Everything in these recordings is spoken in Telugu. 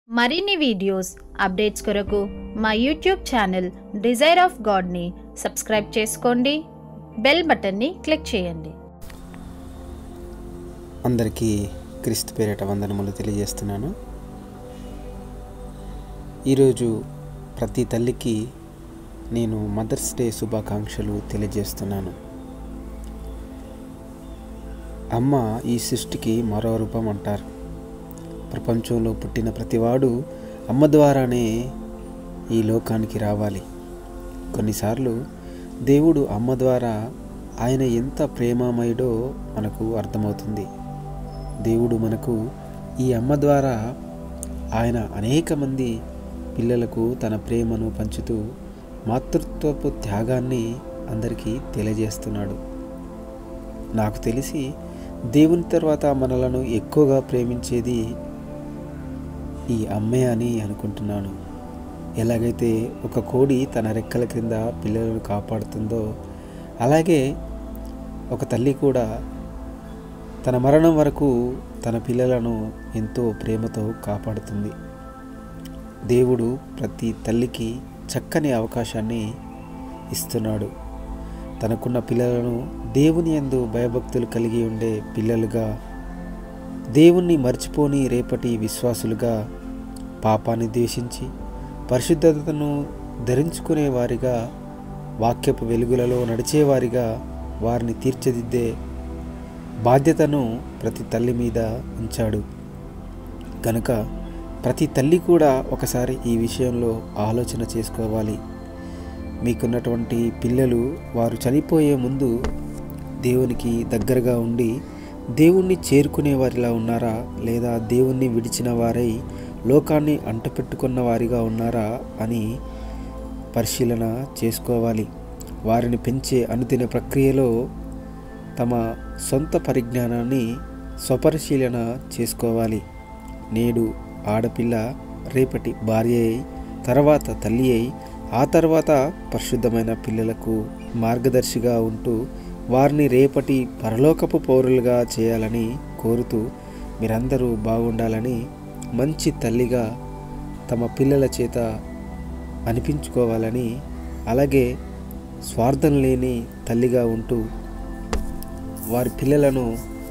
మరిన్ని వీడియోస్ అప్డేట్స్ కొరకు మా యూట్యూబ్ ఛానల్ డిజైర్ ఆఫ్ గాడ్ని సబ్స్క్రైబ్ చేసుకోండి బెల్ బటన్ని క్లిక్ చేయండి అందరికీ క్రీస్తు పేరిట వందనములు తెలియజేస్తున్నాను ఈరోజు ప్రతి తల్లికి నేను మదర్స్ డే శుభాకాంక్షలు తెలియజేస్తున్నాను అమ్మ ఈ సృష్టికి మరో రూపం అంటారు ప్రపంచంలో పుట్టిన ప్రతివాడు అమ్మ ద్వారానే ఈ లోకానికి రావాలి కొన్నిసార్లు దేవుడు అమ్మ ద్వారా ఆయన ఎంత ప్రేమామయుడో మనకు అర్థమవుతుంది దేవుడు మనకు ఈ అమ్మ ద్వారా ఆయన అనేక మంది పిల్లలకు తన ప్రేమను పంచుతూ మాతృత్వపు త్యాగాన్ని అందరికీ తెలియజేస్తున్నాడు నాకు తెలిసి దేవుని తర్వాత మనలను ఎక్కువగా ప్రేమించేది ఈ అమ్మే అని అనుకుంటున్నాను ఎలాగైతే ఒక కోడి తన రెక్కల క్రింద పిల్లలను కాపాడుతుందో అలాగే ఒక తల్లి కూడా తన మరణం వరకు తన పిల్లలను ఎంతో ప్రేమతో కాపాడుతుంది దేవుడు ప్రతి తల్లికి చక్కని అవకాశాన్ని ఇస్తున్నాడు తనకున్న పిల్లలను దేవుని యందు భయభక్తులు కలిగి ఉండే పిల్లలుగా దేవుణ్ణి మర్చిపోని రేపటి విశ్వాసులుగా పాపాన్ని ద్వేషించి పరిశుద్ధతను ధరించుకునే వారిగా వాక్యపు వెలుగులలో నడిచేవారిగా వారిని తీర్చిదిద్దే బాధ్యతను ప్రతి తల్లి మీద ఉంచాడు కనుక ప్రతి తల్లి కూడా ఒకసారి ఈ విషయంలో ఆలోచన చేసుకోవాలి మీకున్నటువంటి పిల్లలు వారు చనిపోయే ముందు దేవునికి దగ్గరగా ఉండి దేవుణ్ణి చేరుకునే వారిలా ఉన్నారా లేదా దేవుణ్ణి విడిచిన వారై లోకాన్ని అంటపెట్టుకున్న వారిగా ఉన్నారా అని పరిశీలన చేసుకోవాలి వారిని పెంచే అనుదిన ప్రక్రియలో తమ సొంత పరిజ్ఞానాన్ని స్వపరిశీలన చేసుకోవాలి నేడు ఆడపిల్ల రేపటి భార్య అయి తర్వాత తల్లి అయి ఆ తర్వాత పరిశుద్ధమైన పిల్లలకు మార్గదర్శిగా ఉంటూ వారిని రేపటి పరలోకపు పౌరులుగా చేయాలని కోరుతూ మీరందరూ బాగుండాలని మంచి తల్లిగా తమ పిల్లల చేత అనిపించుకోవాలని అలాగే స్వార్థం లేని తల్లిగా ఉంటూ వారి పిల్లలను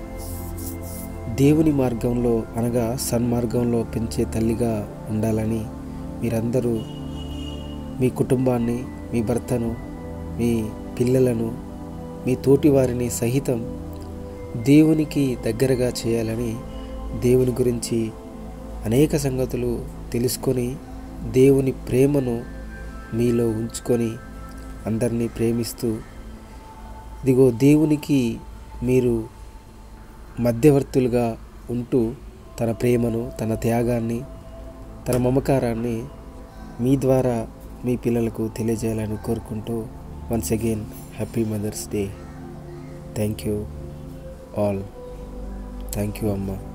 దేవుని మార్గంలో అనగా సన్మార్గంలో పెంచే తల్లిగా ఉండాలని మీరందరూ మీ కుటుంబాన్ని మీ భర్తను మీ పిల్లలను మీ తోటి వారిని సహితం దేవునికి దగ్గరగా చేయాలని దేవుని గురించి అనేక సంగతులు తెలుసుకొని దేవుని ప్రేమను మీలో ఉంచుకొని అందరినీ ప్రేమిస్తూ ఇదిగో దేవునికి మీరు మధ్యవర్తులుగా ఉంటూ తన ప్రేమను తన త్యాగాన్ని తన మమకారాన్ని మీ ద్వారా మీ పిల్లలకు తెలియజేయాలని కోరుకుంటూ once again happy mother's day thank you all thank you అమ్మ